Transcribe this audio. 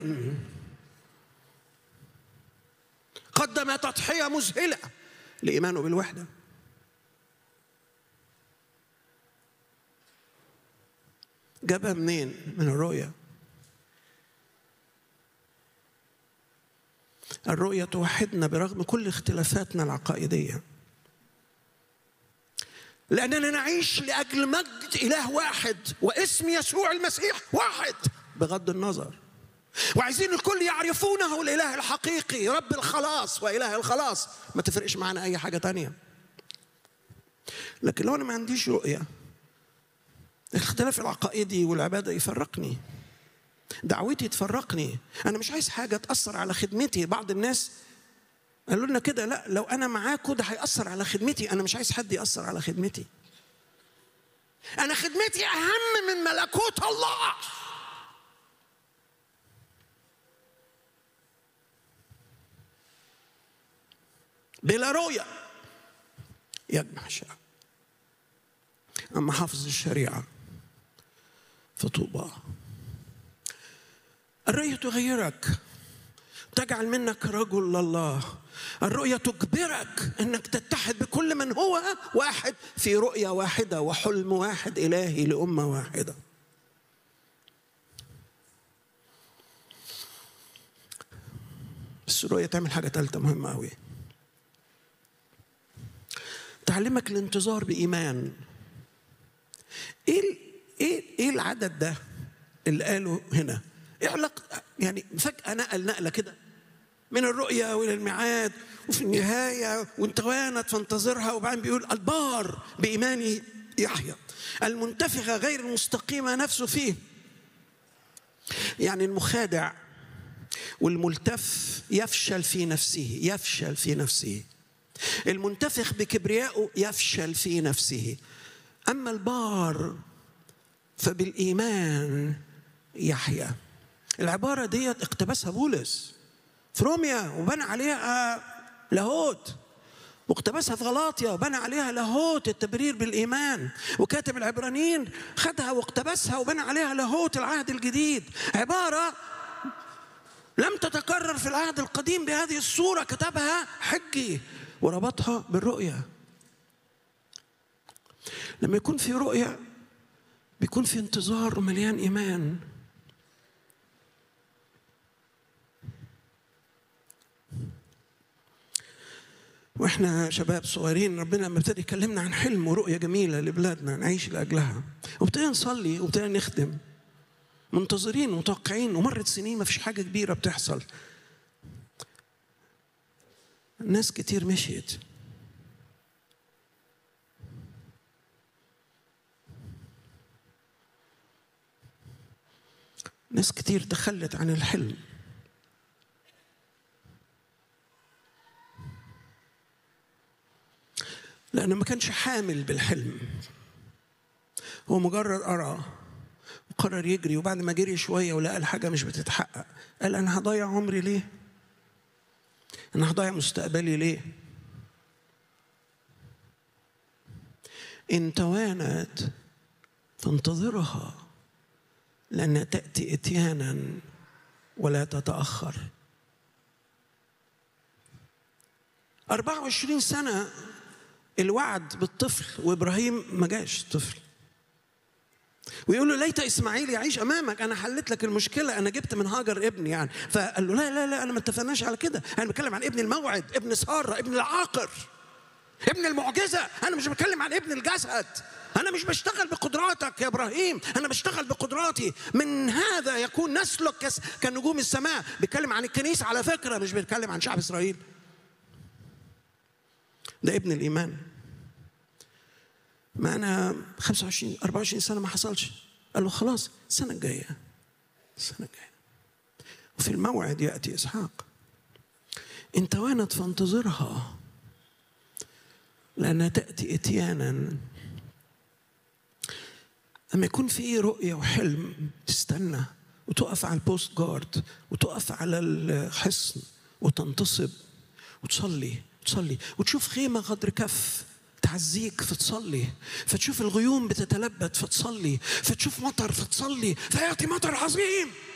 قدم تضحية مذهلة لإيمانه بالوحدة جابها منين؟ من الرؤية الرؤية توحدنا برغم كل اختلافاتنا العقائدية لأننا نعيش لأجل مجد إله واحد واسم يسوع المسيح واحد بغض النظر وعايزين الكل يعرفونه الإله الحقيقي رب الخلاص وإله الخلاص ما تفرقش معنا أي حاجة تانية لكن لو أنا ما عنديش رؤية الاختلاف العقائدي والعبادة يفرقني دعوتي تفرقني أنا مش عايز حاجة تأثر على خدمتي بعض الناس قالوا لنا كده لا لو أنا معاكم ده هيأثر على خدمتي أنا مش عايز حد يأثر على خدمتي أنا خدمتي أهم من ملكوت الله بلا رؤية يجمع الشعب أما حافظ الشريعة فطوبى الرؤية تغيرك تجعل منك رجل لله الرؤية تجبرك أنك تتحد بكل من هو واحد في رؤية واحدة وحلم واحد إلهي لأمة واحدة بس الرؤية تعمل حاجة ثالثة مهمة أوي تعلمك الانتظار بإيمان إيه إيه إيه العدد ده اللي قاله هنا؟ إيه علاقة يعني فجأة نقل نقلة كده من الرؤية وإلى الميعاد وفي النهاية وانت وانت فانتظرها وبعدين بيقول البار بإيمانه يحيى المنتفخة غير المستقيمة نفسه فيه يعني المخادع والملتف يفشل في نفسه يفشل في نفسه المنتفخ بكبريائه يفشل في نفسه أما البار فبالإيمان يحيى العبارة ديت اقتبسها بولس في روميا وبنى عليها لاهوت واقتبسها في غلاطيا وبنى عليها لاهوت التبرير بالإيمان وكاتب العبرانيين خدها واقتبسها وبنى عليها لاهوت العهد الجديد عبارة لم تتكرر في العهد القديم بهذه الصورة كتبها حجي وربطها بالرؤية لما يكون في رؤية بيكون في انتظار ومليان إيمان واحنا شباب صغيرين ربنا لما ابتدى يكلمنا عن حلم ورؤيه جميله لبلادنا نعيش لاجلها وابتدينا نصلي وابتدينا نخدم منتظرين متوقعين ومرت سنين ما فيش حاجه كبيره بتحصل ناس كتير مشيت ناس كتير تخلت عن الحلم لأنه ما كانش حامل بالحلم هو مجرد أرى وقرر يجري وبعد ما جري شوية ولقى الحاجة مش بتتحقق قال أنا هضيع عمري ليه؟ أنا هضيع مستقبلي ليه؟ إن توانت فانتظرها لأنها تأتي إتيانا ولا تتأخر 24 سنة الوعد بالطفل وإبراهيم ما جاش طفل ويقول له ليت اسماعيل يعيش امامك انا حلت لك المشكله انا جبت من هاجر ابن يعني فقال له لا لا لا انا ما اتفقناش على كده انا بتكلم عن ابن الموعد ابن ساره ابن العاقر ابن المعجزه انا مش بتكلم عن ابن الجسد انا مش بشتغل بقدراتك يا ابراهيم انا بشتغل بقدراتي من هذا يكون نسلك كنجوم السماء بيتكلم عن الكنيسه على فكره مش بيتكلم عن شعب اسرائيل ده ابن الايمان ما انا 25 24 سنه ما حصلش قال له خلاص السنه الجايه السنه الجايه وفي الموعد ياتي اسحاق ان توانت فانتظرها لانها تاتي اتيانا لما يكون في رؤيه وحلم تستنى وتقف على البوست جارد وتقف على الحصن وتنتصب وتصلي تصلي وتشوف خيمه غدر كف تعزيك فتصلي فتشوف الغيوم بتتلبد فتصلي فتشوف مطر فتصلي فياتي مطر عظيم